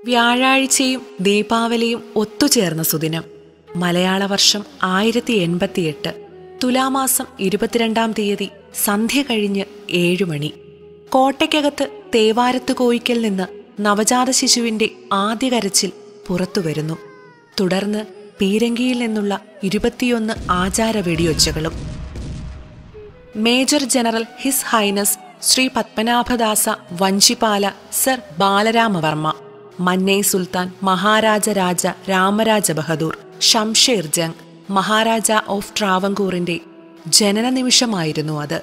വ്യാഴാഴ്ചയും ദീപാവലിയും ഒത്തുചേർന്ന സുദിനം മലയാള വർഷം ആയിരത്തി എൺപത്തിയെട്ട് തുലാമാസം ഇരുപത്തിരണ്ടാം തീയതി സന്ധ്യ കഴിഞ്ഞ് ഏഴുമണി കോട്ടയ്ക്കകത്ത് തേവാരത്ത് കോയിക്കൽ നിന്ന് നവജാത ശിശുവിന്റെ ആദ്യ കരച്ചിൽ പുറത്തുവരുന്നു തുടർന്ന് പീരങ്കിയിൽ നിന്നുള്ള ഇരുപത്തിയൊന്ന് ആചാര വെടിയൊച്ചകളും major general his highness Shri Padmanabhadasa Vanchipala sir Balaramavarma Manney Sultan Maharaja Raja Ramaraja Bahadur Shamsher Jang Maharaja of ട്രാവങ്കൂറിന്റെ ജനന നിമിഷമായിരുന്നു അത്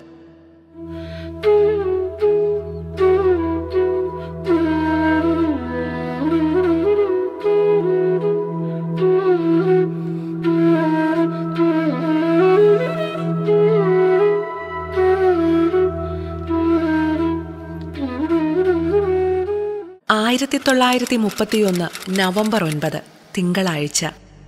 ആയിരത്തി തൊള്ളായിരത്തി മുപ്പത്തിയൊന്ന് നവംബർ ഒൻപത് തിങ്കളാഴ്ച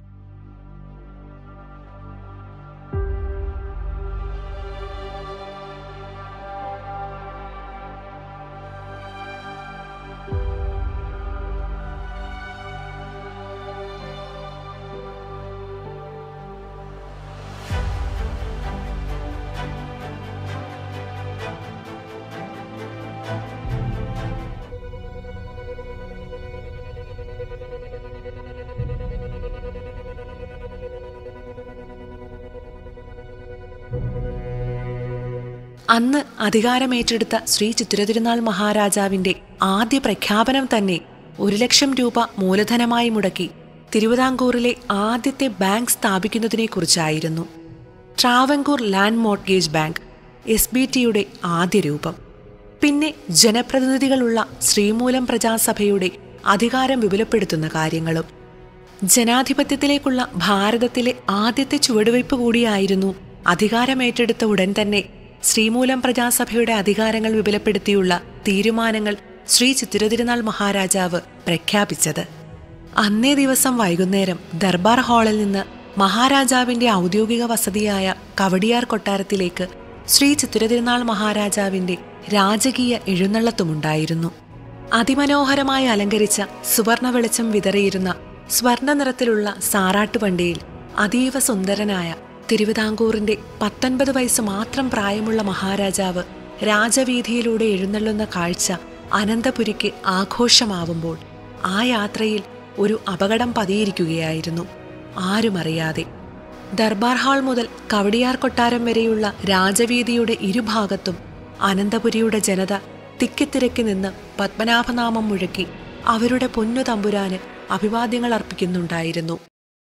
അന്ന് അധികാരമേറ്റെടുത്ത ശ്രീ ചിത്തിരതിരുനാൾ മഹാരാജാവിന്റെ ആദ്യ പ്രഖ്യാപനം തന്നെ ഒരു ലക്ഷം രൂപ മൂലധനമായി മുടക്കി തിരുവിതാംകൂറിലെ ആദ്യത്തെ ബാങ്ക് സ്ഥാപിക്കുന്നതിനെക്കുറിച്ചായിരുന്നു Travancore land mortgage bank S B ടിയുടെ ആദ്യ രൂപം പിന്നെ ജനപ്രതിനിധികളുള്ള ശ്രീമൂലം പ്രജാസഭയുടെ അധികാരം വിപുലപ്പെടുത്തുന്ന കാര്യങ്ങളും ജനാധിപത്യത്തിലേക്കുള്ള ഭാരതത്തിലെ ആദ്യത്തെ ചുവടുവയ്പ് കൂടിയായിരുന്നു അധികാരമേറ്റെടുത്ത ഉടൻ തന്നെ ശ്രീമൂലം പ്രജാസഭയുടെ അധികാരങ്ങൾ വിപുലപ്പെടുത്തിയുള്ള തീരുമാനങ്ങൾ ശ്രീ ചിത്തിരതിരുനാൾ മഹാരാജാവ് പ്രഖ്യാപിച്ചത് അന്നേ ദിവസം വൈകുന്നേരം ദർബാർ ഹാളിൽ നിന്ന് മഹാരാജാവിന്റെ ഔദ്യോഗിക വസതിയായ കവടിയാർ കൊട്ടാരത്തിലേക്ക് ശ്രീ ചിത്തിരതിരുനാൾ മഹാരാജാവിന്റെ രാജകീയ എഴുന്നള്ളത്തുമുണ്ടായിരുന്നു അതിമനോഹരമായി അലങ്കരിച്ച സുവർണ വെളിച്ചം വിതറിയിരുന്ന സ്വർണ്ണ നിറത്തിലുള്ള സാറാട്ടുവണ്ടിയിൽ അതീവ സുന്ദരനായ തിരുവിതാംകൂറിന്റെ പത്തൊൻപത് വയസ്സ് മാത്രം പ്രായമുള്ള മഹാരാജാവ് രാജവീതിയിലൂടെ എഴുന്നള്ളുന്ന കാഴ്ച അനന്തപുരിക്ക് ആഘോഷമാവുമ്പോൾ ആ യാത്രയിൽ ഒരു അപകടം പതിയിരിക്കുകയായിരുന്നു ആരുമറിയാതെ ദർബാർ ഹാൾ മുതൽ കവടിയാർ കൊട്ടാരം വരെയുള്ള രാജവീതിയുടെ ഇരുഭാഗത്തും അനന്തപുരിയുടെ ജനത തിക്കിത്തിരക്കി നിന്ന് പത്മനാഭനാമം മുഴക്കി അവരുടെ പൊന്നു തമ്പുരാന് അഭിവാദ്യങ്ങൾ അർപ്പിക്കുന്നുണ്ടായിരുന്നു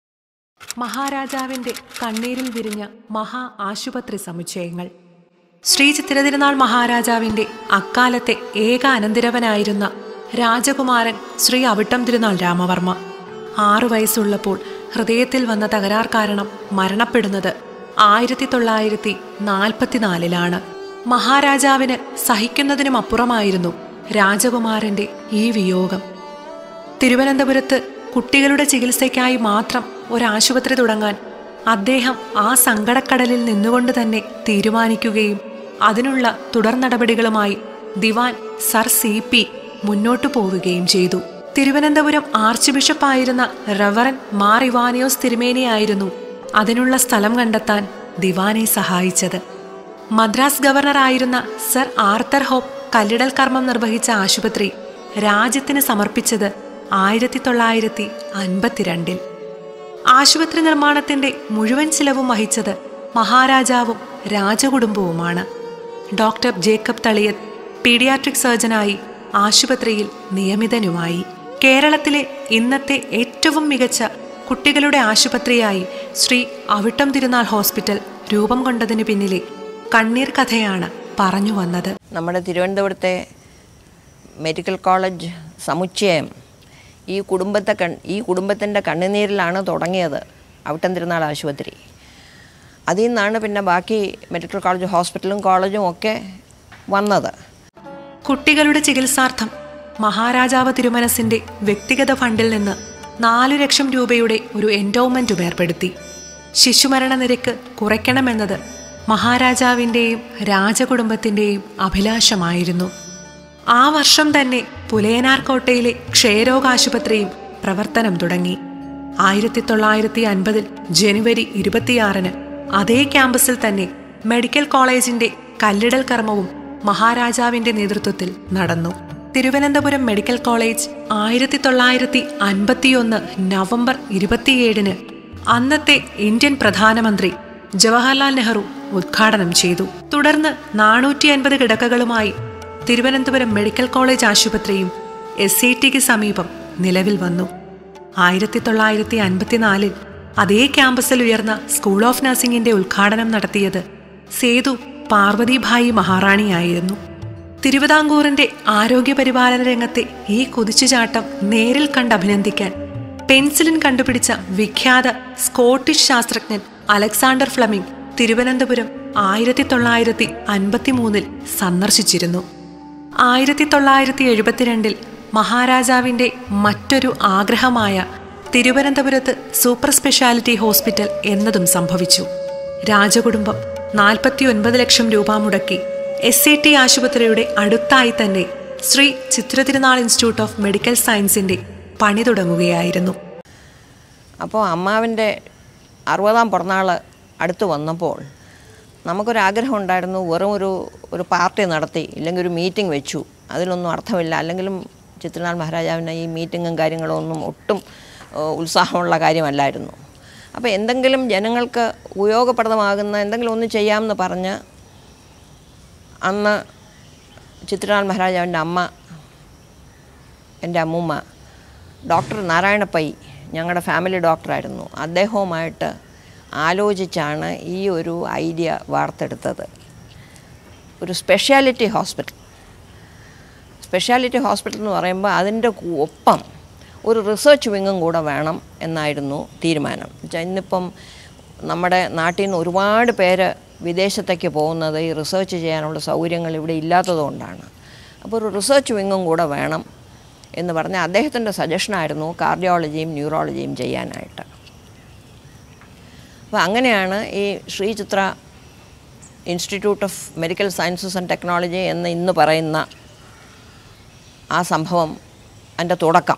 മഹാരാജാവിന്റെ കണ്ണീരിൽ വിരിഞ്ഞ മഹാ ആശുപത്രി സമുച്ചയങ്ങൾ ശ്രീ ചിത്തിരതിരുനാൾ മഹാരാജാവിന്റെ അക്കാലത്തെ ഏക അനന്തിരവനായിരുന്ന രാജകുമാരൻ ശ്രീ അവിട്ടം തിരുനാൾ രാമവർമ്മ ആറു വയസ്സുള്ളപ്പോൾ ഹൃദയത്തിൽ വന്ന തകരാർ കാരണം മരണപ്പെടുന്നത് ആയിരത്തി തൊള്ളായിരത്തി നാൽപ്പത്തിനാലിലാണ് മഹാരാജാവിന് സഹിക്കുന്നതിനും അപ്പുറമായിരുന്നു രാജകുമാരന്റെ ഈ വിയോഗം തിരുവനന്തപുരത്ത് കുട്ടികളുടെ ചികിത്സയ്ക്കായി മാത്രം ഒരാശുപത്രി തുടങ്ങാൻ അദ്ദേഹം ആ സങ്കടക്കടലിൽ നിന്നുകൊണ്ട് തന്നെ തീരുമാനിക്കുകയും അതിനുള്ള തുടർ നടപടികളുമായി ദിവാൻ സർ സി പി മുന്നോട്ടു പോവുകയും ചെയ്തു തിരുവനന്തപുരം ആർച്ച് ബിഷപ്പായിരുന്ന റവറൻ മാർ ഇവാനിയോസ് തിരുമേനിയായിരുന്നു അതിനുള്ള സ്ഥലം കണ്ടെത്താൻ ദിവാനെ സഹായിച്ചത് മദ്രാസ് ഗവർണറായിരുന്ന സർ ആർത്തർ ഹോപ്പ് കല്ലിടൽ കർമ്മം നിർവഹിച്ച ആശുപത്രി രാജ്യത്തിന് സമർപ്പിച്ചത് ആയിരത്തി തൊള്ളായിരത്തി അൻപത്തിരണ്ടിൽ ആശുപത്രി നിർമ്മാണത്തിന്റെ മുഴുവൻ ചിലവും വഹിച്ചത് മഹാരാജാവും രാജകുടുംബവുമാണ് ഡോക്ടർ ജേക്കബ് തളിയത്ത് പീഡിയാട്രിക് സർജനായി ആശുപത്രിയിൽ നിയമിതനുമായി കേരളത്തിലെ ഇന്നത്തെ ഏറ്റവും മികച്ച കുട്ടികളുടെ ആശുപത്രിയായി ശ്രീ അവിട്ടം തിരുനാൾ ഹോസ്പിറ്റൽ രൂപം കൊണ്ടതിനു പിന്നിലെ കണ്ണീർ കഥയാണ് പറഞ്ഞു വന്നത് നമ്മുടെ തിരുവനന്തപുരത്തെ മെഡിക്കൽ കോളേജ് സമുച്ചയം ഈ കുടുംബത്തെ കൺ ഈ കുടുംബത്തിൻ്റെ കണ്ണുനീരിലാണ് തുടങ്ങിയത് അവിട്ടം തിരുനാൾ ആശുപത്രി അതിൽ നിന്നാണ് പിന്നെ ബാക്കി മെഡിക്കൽ കോളേജ് ഹോസ്പിറ്റലും കോളേജും ഒക്കെ വന്നത് കുട്ടികളുടെ ചികിത്സാർത്ഥം മഹാരാജാവ് തിരുമനസിന്റെ വ്യക്തിഗത ഫണ്ടിൽ നിന്ന് നാലു ലക്ഷം രൂപയുടെ ഒരു എൻഡോവ്മെന്റും ഏർപ്പെടുത്തി ശിശുമരണ നിരക്ക് കുറയ്ക്കണമെന്നത് മഹാരാജാവിൻ്റെയും രാജകുടുംബത്തിൻ്റെയും അഭിലാഷമായിരുന്നു ആ വർഷം തന്നെ പുലയനാർ കോട്ടയിലെ ക്ഷയരോഗാശുപത്രിയും പ്രവർത്തനം തുടങ്ങി ആയിരത്തി തൊള്ളായിരത്തി അൻപതിൽ ജനുവരി ഇരുപത്തിയാറിന് അതേ ക്യാമ്പസിൽ തന്നെ മെഡിക്കൽ കോളേജിന്റെ കല്ലിടൽ കർമ്മവും മഹാരാജാവിന്റെ നേതൃത്വത്തിൽ നടന്നു തിരുവനന്തപുരം മെഡിക്കൽ കോളേജ് ആയിരത്തി തൊള്ളായിരത്തി അൻപത്തിയൊന്ന് നവംബർ ഇരുപത്തിയേഴിന് അന്നത്തെ ഇന്ത്യൻ പ്രധാനമന്ത്രി ജവഹർലാൽ നെഹ്റു ഉദ്ഘാടനം ചെയ്തു തുടർന്ന് നാനൂറ്റി അൻപത് കിടക്കകളുമായി തിരുവനന്തപുരം മെഡിക്കൽ കോളേജ് ആശുപത്രിയും എസ് ഐ ടിക്ക് സമീപം നിലവിൽ വന്നു ആയിരത്തി തൊള്ളായിരത്തി അൻപത്തിനാലിൽ അതേ ക്യാമ്പസിൽ ഉയർന്ന സ്കൂൾ ഓഫ് നഴ്സിംഗിന്റെ ഉദ്ഘാടനം നടത്തിയത് സേതു പാർവതിഭായി മഹാറാണിയായിരുന്നു തിരുവിതാംകൂറിന്റെ ആരോഗ്യപരിപാലന രംഗത്തെ ഈ കുതിച്ചുചാട്ടം നേരിൽ കണ്ട് അഭിനന്ദിക്കാൻ പെൻസിലിൻ കണ്ടുപിടിച്ച വിഖ്യാത സ്കോട്ടിഷ് ശാസ്ത്രജ്ഞൻ അലക്സാണ്ടർ ഫ്ലമിംഗ് തിരുവനന്തപുരം ആയിരത്തി തൊള്ളായിരത്തി അൻപത്തിമൂന്നിൽ സന്ദർശിച്ചിരുന്നു ആയിരത്തി തൊള്ളായിരത്തി എഴുപത്തിരണ്ടിൽ മഹാരാജാവിന്റെ മറ്റൊരു ആഗ്രഹമായ തിരുവനന്തപുരത്ത് സൂപ്പർ സ്പെഷ്യാലിറ്റി ഹോസ്പിറ്റൽ എന്നതും സംഭവിച്ചു രാജകുടുംബം നാൽപ്പത്തി ഒൻപത് ലക്ഷം രൂപ മുടക്കി എസ് എ ടി ആശുപത്രിയുടെ അടുത്തായി തന്നെ Shri Chithirathirunal institute of medical സയൻസിന്റെ പണി തുടങ്ങുകയായിരുന്നു അപ്പോൾ അമ്മാവിൻ്റെ അറുപതാം പിറന്നാൾ അടുത്ത് വന്നപ്പോൾ നമുക്കൊരാഗ്രഹം ഉണ്ടായിരുന്നു വെറും ഒരു ഒരു പാർട്ടി നടത്തി ഇല്ലെങ്കിൽ ഒരു മീറ്റിംഗ് വെച്ചു അതിലൊന്നും അർത്ഥമില്ല അല്ലെങ്കിലും ചിത്രനാൾ മഹാരാജാവിന് ഈ മീറ്റിങ്ങും കാര്യങ്ങളും ഒന്നും ഒട്ടും ഏഹ്, ഉത്സാഹമുള്ള കാര്യമല്ലായിരുന്നു അപ്പോൾ എന്തെങ്കിലും ജനങ്ങൾക്ക് ഉപയോഗപ്രദമാകുന്ന എന്തെങ്കിലും ഒന്ന് ചെയ്യാമെന്ന് പറഞ്ഞ് അന്ന് ചിത്രനാൾ മഹാരാജാവിൻ്റെ അമ്മ എൻ്റെ അമ്മൂമ്മ ഡോക്ടർ നാരായണ പൈ ഞങ്ങളുടെ ഫാമിലി ഡോക്ടറായിരുന്നു അദ്ദേഹവുമായിട്ട് ആലോചിച്ചാണ് ഈ ഒരു ഐഡിയ വാർത്തെടുത്തത് ഒരു സ്പെഷ്യാലിറ്റി ഹോസ്പിറ്റൽ സ്പെഷ്യാലിറ്റി ഹോസ്പിറ്റൽ എന്ന് പറയുമ്പോൾ അതിൻ്റെ കൂ- ഒപ്പം ഒരു റിസർച്ച് വിങ്ങും കൂടെ വേണം എന്നായിരുന്നു തീരുമാനം എന്നുവെച്ചാൽ ഇന്നിപ്പം നമ്മുടെ നാട്ടിൽ നിന്ന് ഒരുപാട് പേര് വിദേശത്തേക്ക് പോകുന്നത് ഈ റിസർച്ച് ചെയ്യാനുള്ള സൗകര്യങ്ങൾ ഇവിടെ ഇല്ലാത്തതുകൊണ്ടാണ് അപ്പോൾ ഒരു റിസർച്ച് വിങ്ങും കൂടെ വേണം എന്ന് പറഞ്ഞ് അദ്ദേഹത്തിൻ്റെ സജഷനായിരുന്നു കാർഡിയോളജിയും ന്യൂറോളജിയും ചെയ്യാനായിട്ട് അപ്പോൾ അങ്ങനെയാണ് ഈ Sree Chitra institute of medical sciences and technology എന്ന് ഇന്ന് പറയുന്ന ആ സംഭവം അതിൻ്റെ തുടക്കം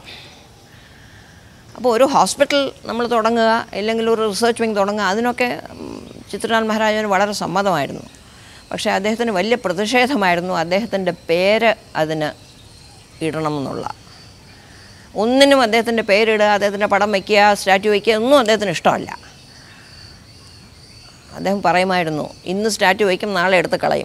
അപ്പോൾ ഒരു ഹോസ്പിറ്റൽ നമ്മൾ തുടങ്ങുക അല്ലെങ്കിൽ ഒരു റിസർച്ച് വിങ് തുടങ്ങുക അതിനൊക്കെ ഉം, ചിത്രനാഥ് മഹാരാജന് വളരെ സമ്മതമായിരുന്നു പക്ഷേ അദ്ദേഹത്തിന് വലിയ പ്രതിഷേധമായിരുന്നു അദ്ദേഹത്തിൻ്റെ പേര് അതിന് ഇടണം എന്നുള്ള ഒന്നിനും അദ്ദേഹത്തിൻ്റെ പേരിടുക അദ്ദേഹത്തിൻ്റെ പടം വയ്ക്കുക സ്റ്റാറ്റ്യൂ വയ്ക്കുക ഒന്നും അദ്ദേഹത്തിന് ഇഷ്ടമല്ല അദ്ദേഹം പറയുമായിരുന്നു ഇന്ന് സ്റ്റാറ്റ്യൂ വയ്ക്കും നാളെ എടുത്ത് കളയും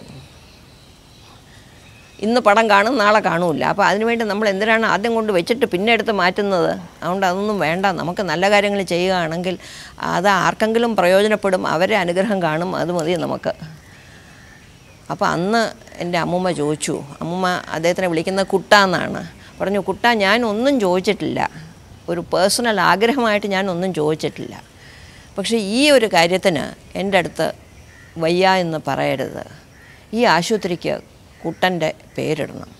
ഇന്ന് പടം കാണും നാളെ കാണൂല അപ്പോൾ അതിനുവേണ്ടി നമ്മൾ എന്തിനാണ് ആദ്യം കൊണ്ട് വെച്ചിട്ട് പിന്നെ എടുത്ത് മാറ്റുന്നത് അതുകൊണ്ട് അതൊന്നും വേണ്ട നമുക്ക് നല്ല കാര്യങ്ങൾ ചെയ്യുകയാണെങ്കിൽ അത് ആർക്കെങ്കിലും പ്രയോജനപ്പെടും അവരെ അനുഗ്രഹം കാണും അത് മതി നമുക്ക് അപ്പോൾ അന്ന് എൻ്റെ അമ്മൂമ്മ ചോദിച്ചു അമ്മൂമ്മ അദ്ദേഹത്തിനെ വിളിക്കുന്ന കുട്ട എന്നാണ് പറഞ്ഞു കുട്ട ഞാൻ ഒന്നും ചോദിച്ചിട്ടില്ല ഒരു പേഴ്സണൽ ആഗ്രഹമായിട്ട് ഞാൻ ഒന്നും ചോദിച്ചിട്ടില്ല പക്ഷേ ഈ ഒരു കാര്യത്തിന് എൻ്റെ അടുത്ത് വയ്യ എന്ന് പറയരുത് ഈ ആശുപത്രിക്ക് കുട്ടൻ്റെ പേരിടണം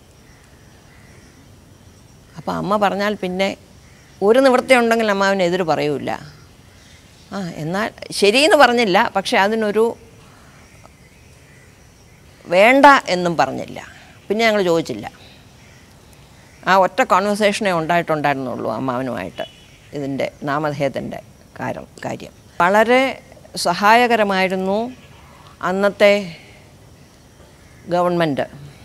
അപ്പോൾ അമ്മ പറഞ്ഞാൽ പിന്നെ ഒരു നിവൃത്തി ഉണ്ടെങ്കിൽ അമ്മാവിന് എതിര് പറയൂല ആ എന്നാൽ ശരിയെന്ന് പറഞ്ഞില്ല പക്ഷെ അതിനൊരു വേണ്ട എന്നും പറഞ്ഞില്ല പിന്നെ ഞങ്ങൾ ചോദിച്ചില്ല ആ ഒറ്റ കോൺവെർസേഷനേ ഉണ്ടായിട്ടുണ്ടായിരുന്നുള്ളൂ അമ്മാവനുമായിട്ട് ഇതിൻ്റെ നാമധേയത്തിൻ്റെ കാര്യം കാര്യം വളരെ സഹായകരമായിരുന്നു അന്നത്തെ ഗവൺമെൻറ്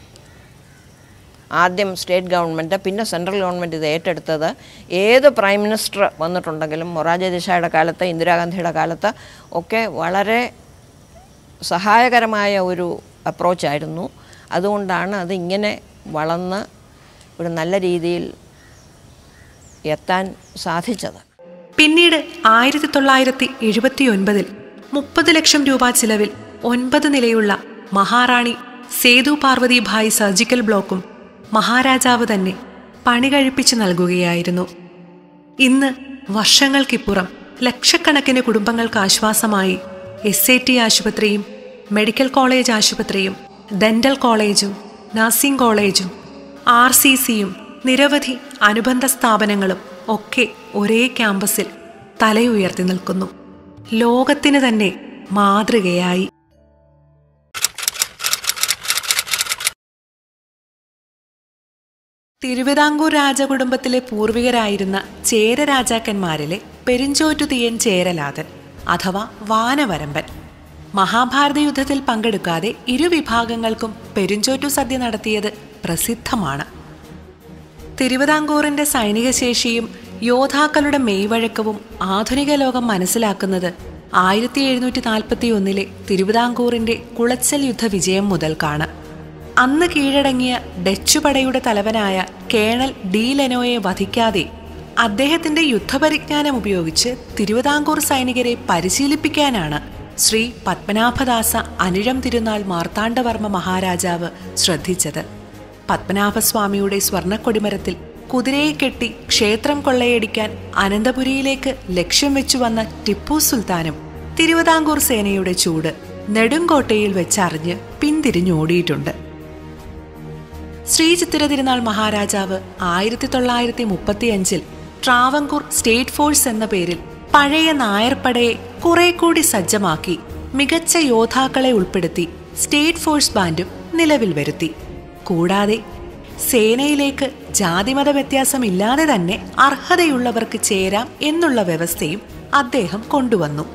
ആദ്യം സ്റ്റേറ്റ് ഗവൺമെൻറ് പിന്നെ സെൻട്രൽ ഗവൺമെൻറ് ഇത് ഏറ്റെടുത്തത് ഏത് പ്രൈം മിനിസ്റ്റർ വന്നിട്ടുണ്ടെങ്കിലും മൊറാജി ദേശായിയുടെ കാലത്ത് ഇന്ദിരാഗാന്ധിയുടെ കാലത്ത് ഒക്കെ വളരെ സഹായകരമായ ഒരു അപ്രോച്ചായിരുന്നു അതുകൊണ്ടാണ് അത് ഇങ്ങനെ വളർന്ന് ഒരു നല്ല രീതിയിൽ എത്താൻ സാധിച്ചത് പിന്നീട് ആയിരത്തി തൊള്ളായിരത്തി എഴുപത്തി ഒൻപതിൽ മുപ്പത് ലക്ഷം രൂപ ചിലവിൽ ഒൻപത് നിലയുള്ള മഹാറാണി സേതു പാർവതിഭായ് സർജിക്കൽ ബ്ലോക്കും മഹാരാജാവ് തന്നെ പണി കഴിപ്പിച്ചു നൽകുകയായിരുന്നു ഇന്ന് വർഷങ്ങൾക്കിപ്പുറം ലക്ഷക്കണക്കിന് കുടുംബങ്ങൾക്ക് ആശ്വാസമായി എസ് ഐ ടി ആശുപത്രിയും മെഡിക്കൽ കോളേജ് ആശുപത്രിയും ഡെന്റൽ കോളേജും നഴ്സിംഗ് കോളേജും ആർ സി സിയും നിരവധി അനുബന്ധ സ്ഥാപനങ്ങളും ഒക്കെ ഒരേ ക്യാമ്പസിൽ തലയുയർത്തി നിൽക്കുന്നു ലോകത്തിന് തന്നെ മാതൃകയായി തിരുവിതാംകൂർ രാജകുടുംബത്തിലെ പൂർവികരായിരുന്ന ചേര രാജാക്കന്മാരിലെ പെരിഞ്ചോറ്റു തീയൻ ചേരലാതൻ അഥവാ വാനവരമ്പൻ മഹാഭാരത യുദ്ധത്തിൽ പങ്കെടുക്കാതെ ഇരു വിഭാഗങ്ങൾക്കും പെരിഞ്ചോറ്റു സദ്യ നടത്തിയത് പ്രസിദ്ധമാണ് തിരുവിതാംകൂറിന്റെ സൈനിക ശേഷിയും യോദ്ധാക്കളുടെ മെയ്വഴക്കവും ആധുനിക ലോകം മനസ്സിലാക്കുന്നത് ആയിരത്തി എഴുന്നൂറ്റി നാൽപ്പത്തി ഒന്നിലെ തിരുവിതാംകൂറിന്റെ കുളച്ചൽ യുദ്ധ വിജയം മുതൽക്കാണ് അന്ന് കീഴടങ്ങിയ ഡച്ചു പടയുടെ തലവനായ കേണൽ ഡി ലെനോയെ വധിക്കാതെ അദ്ദേഹത്തിന്റെ യുദ്ധപരിജ്ഞാനം ഉപയോഗിച്ച് തിരുവിതാംകൂർ സൈനികരെ പരിശീലിപ്പിക്കാനാണ് ശ്രീ പത്മനാഭദാസ അനുരം തിരുനാൾ മാർത്താണ്ഡവർമ്മ മഹാരാജാവ് ശ്രദ്ധിച്ചത് പത്മനാഭസ്വാമിയുടെ സ്വർണ്ണക്കൊടിമരത്തിൽ കുതിരയെ കെട്ടി ക്ഷേത്രം കൊള്ളയടിക്കാൻ അനന്തപുരിയിലേക്ക് ലക്ഷ്യം വെച്ചു വന്ന ടിപ്പു സുൽത്താനും തിരുവിതാംകൂർ സേനയുടെ ചൂട് നെടുങ്കോട്ടയിൽ വെച്ചറിഞ്ഞ് പിന്തിരിഞ്ഞോടിയിട്ടുണ്ട് ശ്രീ ചിത്തിര തിരുനാൾ മഹാരാജാവ് ആയിരത്തി തൊള്ളായിരത്തി മുപ്പത്തിയഞ്ചിൽ ട്രാവങ്കൂർ സ്റ്റേറ്റ് ഫോഴ്സ് എന്ന പേരിൽ പഴയ നായർപ്പടയെ കുറെ കൂടി സജ്ജമാക്കി മികച്ച യോദ്ധാക്കളെ ഉൾപ്പെടുത്തി സ്റ്റേറ്റ് ഫോഴ്സ് ബാൻഡും നിലവിൽ വരുത്തി കൂടാതെ സേനയിലേക്ക് ജാതിമത വ്യത്യാസമില്ലാതെ തന്നെ അർഹതയുള്ളവർക്ക് ചേരാം എന്നുള്ള വ്യവസ്ഥയും അദ്ദേഹം കൊണ്ടുവന്നു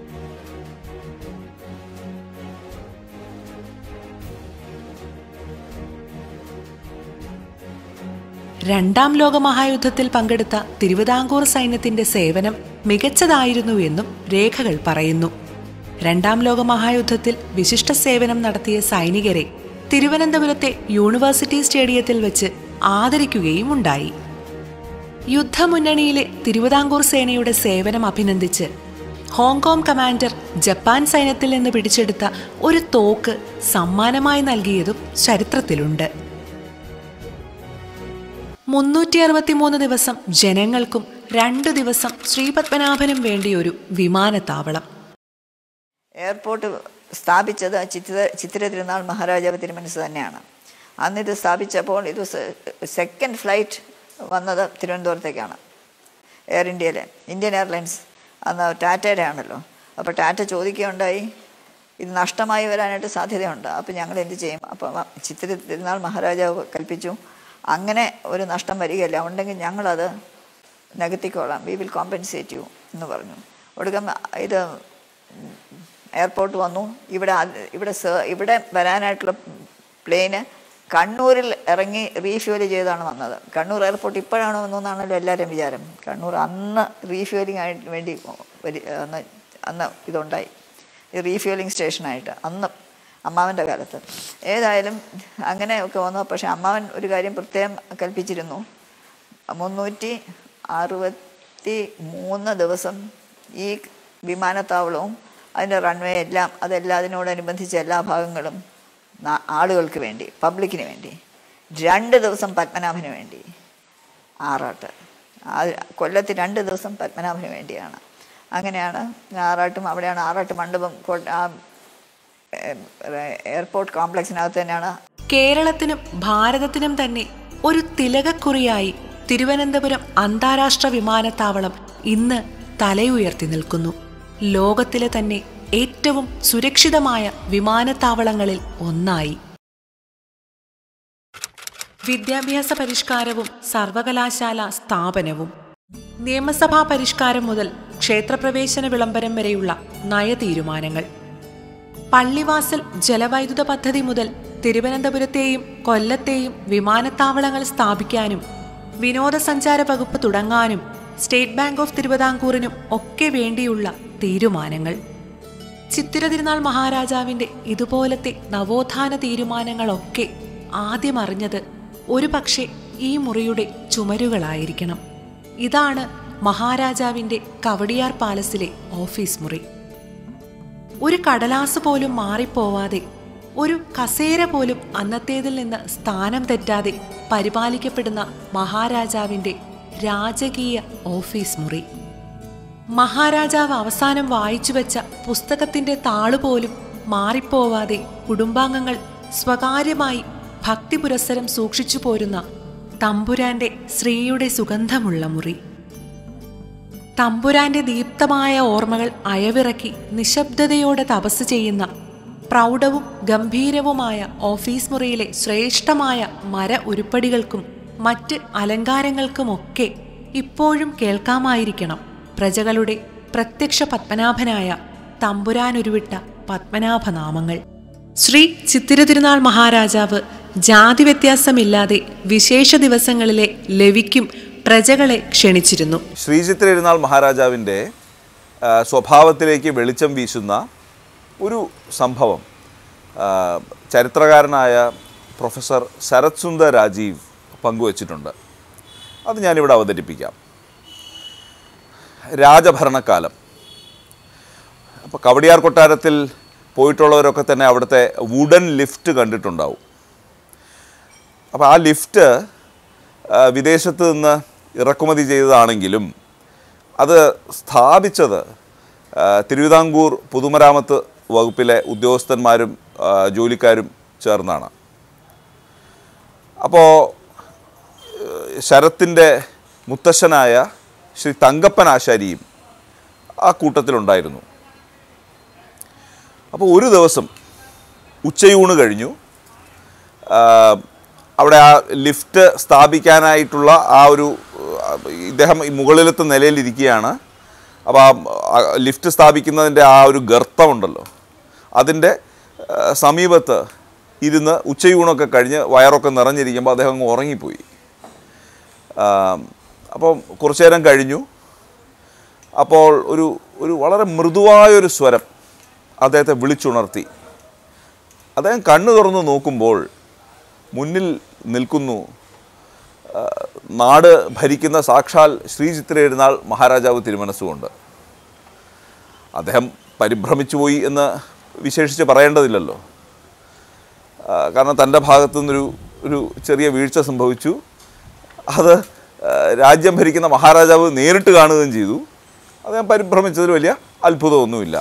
രണ്ടാം ലോക മഹായുദ്ധത്തിൽ പങ്കെടുത്ത തിരുവിതാംകൂർ സൈന്യത്തിന്റെ സേവനം മികച്ചതായിരുന്നുവെന്നും രേഖകൾ പറയുന്നു രണ്ടാം ലോക മഹായുദ്ധത്തിൽ വിശിഷ്ട സേവനം നടത്തിയ സൈനികരെ തിരുവനന്തപുരത്തെ യൂണിവേഴ്സിറ്റി സ്റ്റേഡിയത്തിൽ വെച്ച് ആദരിക്കുകയും ഉണ്ടായി യുദ്ധമുന്നണിയിലെ തിരുവിതാംകൂർ സേനയുടെ സേവനം അഭിനന്ദിച്ച് ഹോങ്കോങ് കമാൻഡർ ജപ്പാൻ സൈന്യത്തിൽ നിന്ന് പിടിച്ചെടുത്ത ഒരു തോക്ക് സമ്മാനമായി നൽകിയതും ചരിത്രത്തിലുണ്ട് മുന്നൂറ്റി അറുപത്തിമൂന്ന് ദിവസം ജനങ്ങൾക്കും രണ്ടു ദിവസം ശ്രീപത്മനാഭനും വേണ്ടിയൊരു വിമാനത്താവളം എയർപോർട്ട് സ്ഥാപിച്ചത് ചിത്ര ചിത്തിര തിരുനാൾ മഹാരാജാവ് തിരുമനസ് തന്നെയാണ് അന്ന് ഇത് സ്ഥാപിച്ചപ്പോൾ ഇത് സെക്കൻഡ് ഫ്ലൈറ്റ് വന്നത് തിരുവനന്തപുരത്തേക്കാണ് എയർ ഇന്ത്യയിലെ ഇന്ത്യൻ എയർലൈൻസ് അന്ന് ടാറ്റയുടെ ആണല്ലോ അപ്പോൾ ടാറ്റ ചോദിക്കുകയുണ്ടായി ഇത് നഷ്ടമായി വരാനായിട്ട് സാധ്യതയുണ്ട് അപ്പോൾ ഞങ്ങൾ എന്ത് ചെയ്യും അപ്പോൾ ചിത്തിര തിരുനാൾ മഹാരാജാവ് കൽപ്പിച്ചു അങ്ങനെ ഒരു നഷ്ടം വരികയില്ല ഉണ്ടെങ്കിൽ ഞങ്ങളത് നികത്തിക്കോളാം വി വിൽ കോമ്പൻസേറ്റ് യു എന്ന് പറഞ്ഞു ഒടുക്കം ഇത് എയർപോർട്ട് വന്നു ഇവിടെ അത് ഇവിടെ സേ- ഇവിടെ വരാനായിട്ടുള്ള പ്ലെയിന് കണ്ണൂരിൽ ഇറങ്ങി റീഫ്യൂവൽ ചെയ്താണ് വന്നത് കണ്ണൂർ എയർപോർട്ട് ഇപ്പോഴാണ് വന്നതെന്നാണല്ലോ എല്ലാവരും വിചാരം കണ്ണൂർ അന്ന് റീഫ്യൂവലിംഗ് ആയിട്ട് വേണ്ടി വരി- അന്ന് അന്ന് ഇതുണ്ടായി ഈ റീഫ്യൂവലിംഗ് സ്റ്റേഷനായിട്ട് അന്ന് അമ്മാവൻ്റെ കാലത്ത് ഏതായാലും അങ്ങനെയൊക്കെ വന്നു പക്ഷേ അമ്മാവൻ ഒരു കാര്യം പ്രത്യേകം കൽപ്പിച്ചിരുന്നു മുന്നൂറ്റി അറുപത്തി മൂന്ന് ദിവസം ഈ വിമാനത്താവളവും അതിൻ്റെ റൺവേ എല്ലാം അതെല്ലാം അതിനോടനുബന്ധിച്ച എല്ലാ ഭാഗങ്ങളും നാ- ആളുകൾക്ക് വേണ്ടി പബ്ലിക്കിന് വേണ്ടി രണ്ട് ദിവസം പത്മനാഭന് വേണ്ടി ആറാട്ട് ആ കൊല്ലത്ത് രണ്ട് ദിവസം പത്മനാഭന് വേണ്ടിയാണ് അങ്ങനെയാണ് ആറാട്ടും അവിടെയാണ് ആറാട്ട് മണ്ഡപം കൊ- ആ ഏ- എയർപോർട്ട് കോംപ്ലക്സിനകത്ത് തന്നെയാണ് കേരളത്തിനും ഭാരതത്തിനും തന്നെ ഒരു തിലകക്കുറിയായി തിരുവനന്തപുരം അന്താരാഷ്ട്ര വിമാനത്താവളം ഇന്ന് തലയുയർത്തി നിൽക്കുന്നു ലോകത്തിലെ തന്നെ ഏറ്റവും സുരക്ഷിതമായ വിമാനത്താവളങ്ങളിൽ ഒന്നായി വിദ്യാഭ്യാസ പരിഷ്കാരവും സർവകലാശാല സ്ഥാപനവും നിയമസഭാ പരിഷ്കാരം മുതൽ ക്ഷേത്രപ്രവേശന വിളംബരം വരെയുള്ള നയതീരുമാനങ്ങൾ പള്ളിവാസൽ ജലവൈദ്യുത പദ്ധതി മുതൽ തിരുവനന്തപുരത്തെയും കൊല്ലത്തെയും വിമാനത്താവളങ്ങൾ സ്ഥാപിക്കാനും വിനോദസഞ്ചാര വകുപ്പ് തുടങ്ങാനും സ്റ്റേറ്റ് ബാങ്ക് ഓഫ് തിരുവിതാംകൂറിനും ഒക്കെ വേണ്ടിയുള്ള തീരുമാനങ്ങൾ ചിത്തിര തിരുനാൾ മഹാരാജാവിന്റെ ഇതുപോലത്തെ നവോത്ഥാന തീരുമാനങ്ങളൊക്കെ ആദ്യം അറിഞ്ഞത് ഒരു പക്ഷേ ഈ മുറിയുടെ ചുമരുകളായിരിക്കണം ഇതാണ് മഹാരാജാവിന്റെ കവടിയാർ പാലസിലെ ഓഫീസ് മുറി ഒരു കടലാസ് പോലും മാറിപ്പോവാതെ ഒരു കസേര പോലും അന്നത്തേതിൽ നിന്ന് സ്ഥാനം തെറ്റാതെ പരിപാലിക്കപ്പെടുന്ന മഹാരാജാവിന്റെ രാജകീയ ഓഫീസ് മുറി മഹാരാജാവ് അവസാനം വായിച്ചു വെച്ച പുസ്തകത്തിന്റെ താളുപോലും മാറിപ്പോവാതെ കുടുംബാംഗങ്ങൾ സ്വകാര്യമായി ഭക്തി പുരസ്സരം സൂക്ഷിച്ചു പോരുന്ന തമ്പുരാന്റെ ശ്രീയുടെ സുഗന്ധമുള്ള മുറി തമ്പുരാന്റെ ദീപ്തമായ ഓർമ്മകൾ അയവിറക്കി നിശബ്ദതയോടെ തപസ് ചെയ്യുന്ന പ്രൗഢവും ഗംഭീരവുമായ ഓഫീസ് മുറിയിലെ ശ്രേഷ്ഠമായ മര ഉരുപ്പടികൾക്കും മറ്റ് അലങ്കാരങ്ങൾക്കുമൊക്കെ ഇപ്പോഴും കേൾക്കാമായിരിക്കണം പ്രജകളുടെ പ്രത്യക്ഷ പത്മനാഭനായ തമ്പുരാനുരുവിട്ട പത്മനാഭനാമങ്ങൾ ശ്രീ ചിത്തിര തിരുനാൾ മഹാരാജാവ് ജാതി വ്യത്യാസമില്ലാതെ വിശേഷ ദിവസങ്ങളിലെ ലവിക്കും പ്രജകളെ ക്ഷണിച്ചിരുന്നു ശ്രീചിത്ര ഇരുന്നാൾ മഹാരാജാവിൻ്റെ ആ, സ്വഭാവത്തിലേക്ക് വെളിച്ചം വീശുന്ന ഒരു സംഭവം ആ, ചരിത്രകാരനായ പ്രൊഫസർ ശരത് സുന്ദർ രാജീവ് പങ്കുവച്ചിട്ടുണ്ട് അത് ഞാനിവിടെ അവതരിപ്പിക്കാം രാജഭരണകാലം അപ്പോൾ കവടിയാർ കൊട്ടാരത്തിൽ പോയിട്ടുള്ളവരൊക്കെ തന്നെ അവിടുത്തെ വുഡൻ ലിഫ്റ്റ് കണ്ടിട്ടുണ്ടാവും അപ്പോൾ ആ ലിഫ്റ്റ് ആ, വിദേശത്ത് നിന്ന് ഇറക്കുമതി ചെയ്തതാണെങ്കിലും അത് സ്ഥാപിച്ചത് ആ, തിരുവിതാംകൂർ പൊതുമരാമത്ത് വകുപ്പിലെ ഉദ്യോഗസ്ഥന്മാരും ആ, ജോലിക്കാരും ചേർന്നാണ് അപ്പോൾ ശരത്തിൻ്റെ മുത്തശ്ശനായ ശ്രീ തങ്കപ്പൻ ആശാരിയും ആ കൂട്ടത്തിലുണ്ടായിരുന്നു അപ്പോൾ ഒരു ദിവസം ഉച്ചയൂണ് കഴിഞ്ഞു ആ, അവിടെ ആ ലിഫ്റ്റ് സ്ഥാപിക്കാനായിട്ടുള്ള ആ ഒരു ആ, ഇദ്ദേഹം ഈ മുകളിലത്തെ നിലയിലിരിക്കുകയാണ് അപ്പോൾ ആ ആ ലിഫ്റ്റ് സ്ഥാപിക്കുന്നതിൻ്റെ ആ ഒരു ഗർത്തമുണ്ടല്ലോ അതിൻ്റെ ആ, സമീപത്ത് ഇരുന്ന് ഉച്ചയൂണൊക്കെ കഴിഞ്ഞ് വയറൊക്കെ നിറഞ്ഞിരിക്കുമ്പോൾ അദ്ദേഹം അങ്ങ് ഉറങ്ങിപ്പോയി ആ, അപ്പോൾ കുറച്ചു നേരം കഴിഞ്ഞു അപ്പോൾ ഒരു ഒരു വളരെ മൃദുവായൊരു സ്വരം അദ്ദേഹത്തെ വിളിച്ചുണർത്തി അദ്ദേഹം കണ്ണു തുറന്ന് നോക്കുമ്പോൾ മുന്നിൽ നിൽക്കുന്നു ആ, നാട് ഭരിക്കുന്ന സാക്ഷാൽ ശ്രീ ചിത്ര എഴുന്നാൾ മഹാരാജാവ് തിരുമനസ്സുകൊണ്ട് അദ്ദേഹം പരിഭ്രമിച്ചു പോയി എന്ന് വിശേഷിച്ച് പറയേണ്ടതില്ലല്ലോ ആ, കാരണം തൻ്റെ ഭാഗത്തു നിന്നൊരു ഒരു ചെറിയ വീഴ്ച സംഭവിച്ചു അത് ആ, രാജ്യം ഭരിക്കുന്ന മഹാരാജാവ് നേരിട്ട് കാണുകയും ചെയ്തു അദ്ദേഹം പരിഭ്രമിച്ചതിൽ വലിയ അത്ഭുതമൊന്നുമില്ല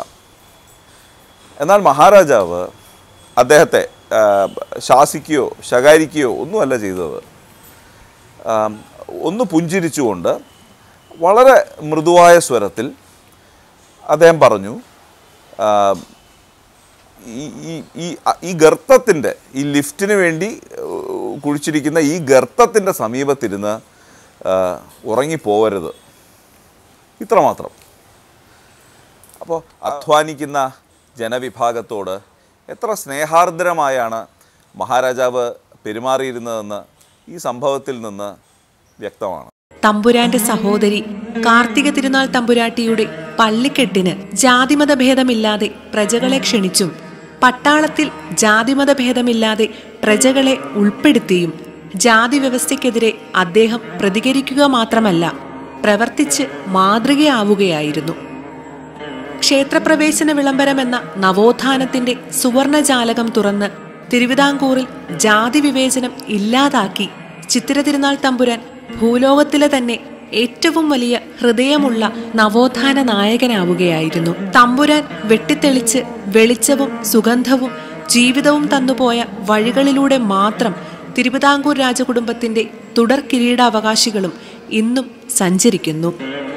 എന്നാൽ മഹാരാജാവ് അദ്ദേഹത്തെ ആ, ശാസിക്കുകയോ ശകാരിക്കുകയോ ഒന്നുമല്ല ചെയ്തത് ആം, ഒന്ന് പുഞ്ചിരിച്ചുകൊണ്ട് വളരെ മൃദുവായ സ്വരത്തിൽ അദ്ദേഹം പറഞ്ഞു ആ, ഈ ഈ ഈ ഈ ഗർത്തത്തിൻ്റെ ഈ ലിഫ്റ്റിന് വേണ്ടി ഏഹ്, കുഴിച്ചിരിക്കുന്ന ഈ ഗർത്തത്തിൻ്റെ സമീപത്തിരുന്ന് ആ, ഉറങ്ങിപ്പോവരുത് ഇത്രമാത്രം അപ്പോൾ അധ്വാനിക്കുന്ന ജനവിഭാഗത്തോട് എത്ര സ്നേഹാർദ്രമായാണ് മഹാരാജാവ് പെരുമാറിയിരുന്നതെന്ന് ഈ സംഭവത്തിൽ നിന്ന് വ്യക്തമാണ് തമ്പുരാന്റെ സഹോദരി കാർത്തിക തിരുനാൾ തമ്പുരാട്ടിയുടെ പള്ളിക്കെട്ടിന് ജാതിമത ഭേദമില്ലാതെ പ്രജകളെ ക്ഷണിച്ചും പട്ടാളത്തിൽ ജാതിമത ഭേദമില്ലാതെ പ്രജകളെ ഉൾപ്പെടുത്തിയും ജാതി വ്യവസ്ഥയ്ക്കെതിരെ അദ്ദേഹം പ്രതികരിക്കുക മാത്രമല്ല പ്രവർത്തിച്ച് മാതൃകയാവുകയായിരുന്നു ക്ഷേത്രപ്രവേശന വിളംബരം എന്ന നവോത്ഥാനത്തിന്റെ സുവർണജാലകം തുറന്ന് തിരുവിതാംകൂറിൽ ജാതി വിവേചനം ഇല്ലാതാക്കി ചിത്തിര തിരുനാൾ തമ്പുരാൻ ഭൂലോകത്തിലെ തന്നെ ഏറ്റവും വലിയ ഹൃദയമുള്ള നവോത്ഥാന നായകനാവുകയായിരുന്നു തമ്പുരാൻ വെട്ടിത്തെളിച്ച് വെളിച്ചവും സുഗന്ധവും ജീവിതവും തന്നുപോയ വഴികളിലൂടെ മാത്രം തിരുവിതാംകൂർ രാജകുടുംബത്തിന്റെ തുടർ കിരീടാവകാശികളും ഇന്നും സഞ്ചരിക്കുന്നു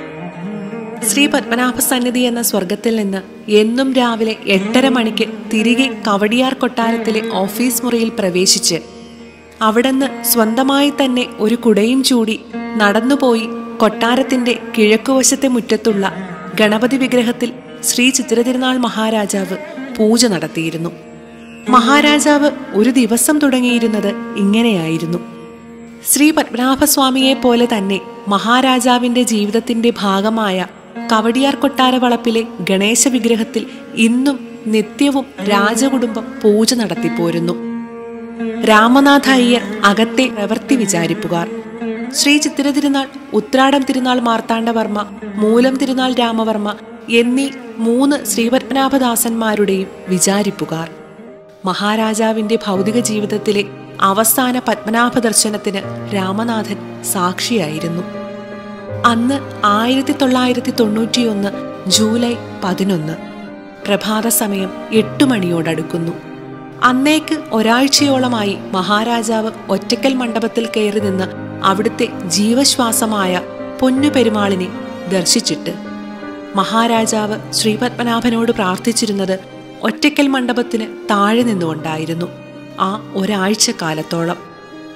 ശ്രീ പത്മനാഭ സന്നിധി എന്ന സ്വർഗത്തിൽ നിന്ന് എന്നും രാവിലെ എട്ടര മണിക്ക് തിരികെ കവടിയാർ കൊട്ടാരത്തിലെ ഓഫീസ് മുറിയിൽ പ്രവേശിച്ച് അവിടുന്ന് സ്വന്തമായി തന്നെ ഒരു കുടയും ചൂടി നടന്നുപോയി കൊട്ടാരത്തിന്റെ കിഴക്കുവശത്തെ മുറ്റത്തുള്ള ഗണപതി വിഗ്രഹത്തിൽ ശ്രീ ചിത്രതിരുനാൾ മഹാരാജാവ് പൂജ നടത്തിയിരുന്നു മഹാരാജാവ് ഒരു ദിവസം തുടങ്ങിയിരുന്നത് ഇങ്ങനെയായിരുന്നു ശ്രീ പത്മനാഭസ്വാമിയെ പോലെ തന്നെ മഹാരാജാവിന്റെ ജീവിതത്തിന്റെ ഭാഗമായ കവടിയാർ കൊട്ടാര വളപ്പിലെ ഗണേശ വിഗ്രഹത്തിൽ ഇന്നും നിത്യവും രാജകുടുംബം പൂജ നടത്തിപ്പോരുന്നു രാമനാഥ അയ്യർ അകത്തെ പ്രവൃത്തി വിചാരിപ്പുകാർ ശ്രീ ചിത്തിര തിരുനാൾ ഉത്രാടം തിരുനാൾ മാർത്താണ്ഡവർമ്മ മൂലം തിരുനാൾ രാമവർമ്മ എന്നീ മൂന്ന് ശ്രീപത്മനാഭദാസന്മാരുടെയും വിചാരിപ്പുകാർ മഹാരാജാവിന്റെ ഭൗതിക ജീവിതത്തിലെ അവസാന പത്മനാഭ ദർശനത്തിന് രാമനാഥൻ സാക്ഷിയായിരുന്നു അന്ന് ആയിരത്തി തൊള്ളായിരത്തി തൊണ്ണൂറ്റിയൊന്ന് ജൂലൈ പതിനൊന്ന് പ്രഭാത സമയം എട്ടു മണിയോടടുക്കുന്നു അന്നേക്ക് ഒരാഴ്ചയോളമായി മഹാരാജാവ് ഒറ്റക്കൽ മണ്ഡപത്തിൽ കയറി നിന്ന് അവിടുത്തെ ജീവശ്വാസമായ പൊന്നു പെരുമാളിനെ ദർശിച്ചിട്ട് മഹാരാജാവ് ശ്രീപത്മനാഭനോട് പ്രാർത്ഥിച്ചിരുന്നത് ഒറ്റക്കൽ മണ്ഡപത്തിന് താഴെ നിന്നുകൊണ്ടായിരുന്നു ആ ഒരാഴ്ച കാലത്തോളം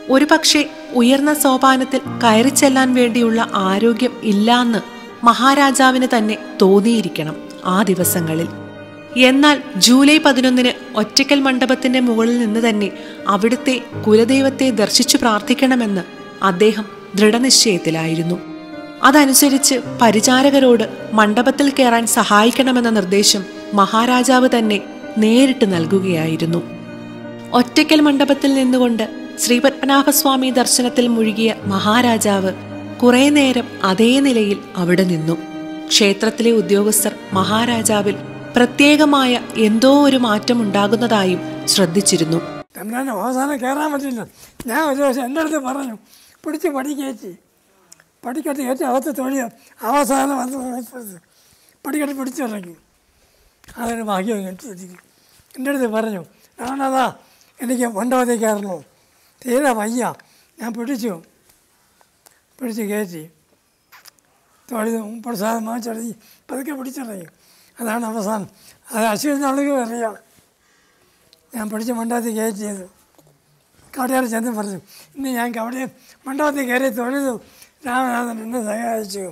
ഒരുപക്ഷെ ഉയർന്ന സോപാനത്തിൽ കയറിച്ചെല്ലാൻ വേണ്ടിയുള്ള ആരോഗ്യം ഇല്ലാന്ന് മഹാരാജാവിന് തന്നെ തോന്നിയിരിക്കണം ആ ദിവസങ്ങളിൽ എന്നാൽ ജൂലൈ പതിനൊന്നിന് ഒറ്റയ്ക്കൽ മണ്ഡപത്തിന്റെ മുകളിൽ നിന്ന് തന്നെ അവിടുത്തെ കുലദൈവത്തെ ദർശിച്ചു പ്രാർത്ഥിക്കണമെന്ന് അദ്ദേഹം ദൃഢനിശ്ചയത്തിലായിരുന്നു അതനുസരിച്ച് പരിചാരകരോട് മണ്ഡപത്തിൽ കയറാൻ സഹായിക്കണമെന്ന നിർദ്ദേശം മഹാരാജാവ് തന്നെ നേരിട്ട് നൽകുകയായിരുന്നു ഒറ്റയ്ക്കൽ മണ്ഡപത്തിൽ നിന്നുകൊണ്ട് ശ്രീപത്മനാഭസ്വാമി ദർശനത്തിൽ മുഴുകിയ മഹാരാജാവ് കുറെ നേരം അതേ നിലയിൽ അവിടെ നിന്നു ക്ഷേത്രത്തിലെ ഉദ്യോഗസ്ഥർ മഹാരാജാവിൽ പ്രത്യേകമായ എന്തോ ഒരു മാറ്റം ഉണ്ടാകുന്നതായും ശ്രദ്ധിച്ചിരുന്നു തമ്പുരാൻ അവസാനം കയറാൻ പറ്റില്ല ഞാൻ ഒരു ദിവസം എൻ്റെ അടുത്ത് പറഞ്ഞു പിടിച്ച് പടി കയറ്റി പടിക്കട്ട് കയറ്റി അകത്ത് തൊഴിയ അവസാനം വന്ന് പടിക്കട്ട് പിടിച്ചിറങ്ങി അതൊരു ഭാഗ്യം കിട്ടിയിരിക്കും എൻ്റെ അടുത്ത് പറഞ്ഞു ഞാനതാ എനിക്ക് മണ്ഡപത്തിൽ കയറണോ തീരെ വയ്യ ഞാൻ പിടിച്ചു പിടിച്ച് കയറ്റി തൊഴുത് പ്രസാദം വാങ്ങിച്ചിറങ്ങി പതുക്കെ പിടിച്ചിറങ്ങി അതാണ് അവസാനം അത് അശ്വിൻ ആളുകൾ അറിയാം ഞാൻ പിടിച്ച് മണ്ഡപത്തിൽ കയറ്റിയത് കടയാർ ചെന്ന് പറഞ്ഞു ഇന്ന് ഞാൻ അവിടെ മണ്ഡപത്തിൽ കയറി തൊഴുതു രാമനാഥൻ എന്നെ സഹായിച്ചു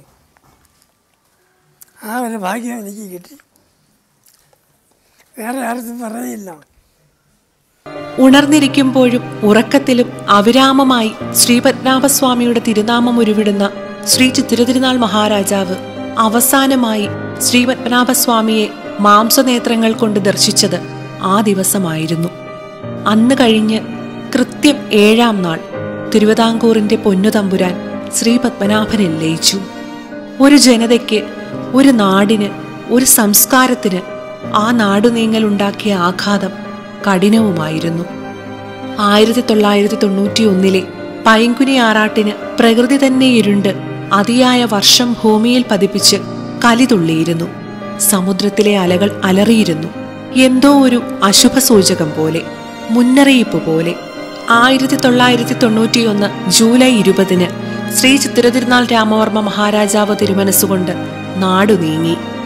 ആ ഒരു ഭാഗ്യം എനിക്ക് കിട്ടി വേറെ ആർക്കും പറയില്ല ഉണർന്നിരിക്കുമ്പോഴും ഉറക്കത്തിലും അവിരാമമായി ശ്രീപത്മനാഭസ്വാമിയുടെ തിരുനാമം ഉരുവിടുന്ന ശ്രീ ചിത്തിരതിരുനാൾ മഹാരാജാവ് അവസാനമായി ശ്രീപത്മനാഭസ്വാമിയെ മാംസനേത്രങ്ങൾ കൊണ്ട് ദർശിച്ചത് ആ ദിവസമായിരുന്നു അന്ന് കഴിഞ്ഞ് കൃത്യം ഏഴാം നാൾ തിരുവിതാംകൂറിന്റെ പൊന്നുതമ്പുരാൻ ശ്രീ പത്മനാഭനിൽ ലയിച്ചു ഒരു ജനതയ്ക്ക് ഒരു നാടിന് ഒരു സംസ്കാരത്തിന് ആ നാടുനീങ്ങലുണ്ടാക്കിയ ആഘാതം കഠിനവുമായിരുന്നു ആയിരത്തി തൊള്ളായിരത്തി തൊണ്ണൂറ്റി ഒന്നിലെ പൈങ്കുനി ആറാട്ടിന് പ്രകൃതി തന്നെ ഇരുണ്ട് അതിയായ വർഷം ഭൂമിയിൽ പതിപ്പിച്ച് കലിതുള്ളിയിരുന്നു സമുദ്രത്തിലെ അലകൾ അലറിയിരുന്നു എന്തോ ഒരു അശുഭ സൂചകം പോലെ മുന്നറിയിപ്പ് പോലെ ആയിരത്തി തൊള്ളായിരത്തി തൊണ്ണൂറ്റിയൊന്ന് ജൂലൈ ഇരുപതിന് ശ്രീ ചിത്തിരതിരുനാൾ രാമവർമ്മ മഹാരാജാവ് തിരുമനസ്സുകൊണ്ട് നാടു നീങ്ങി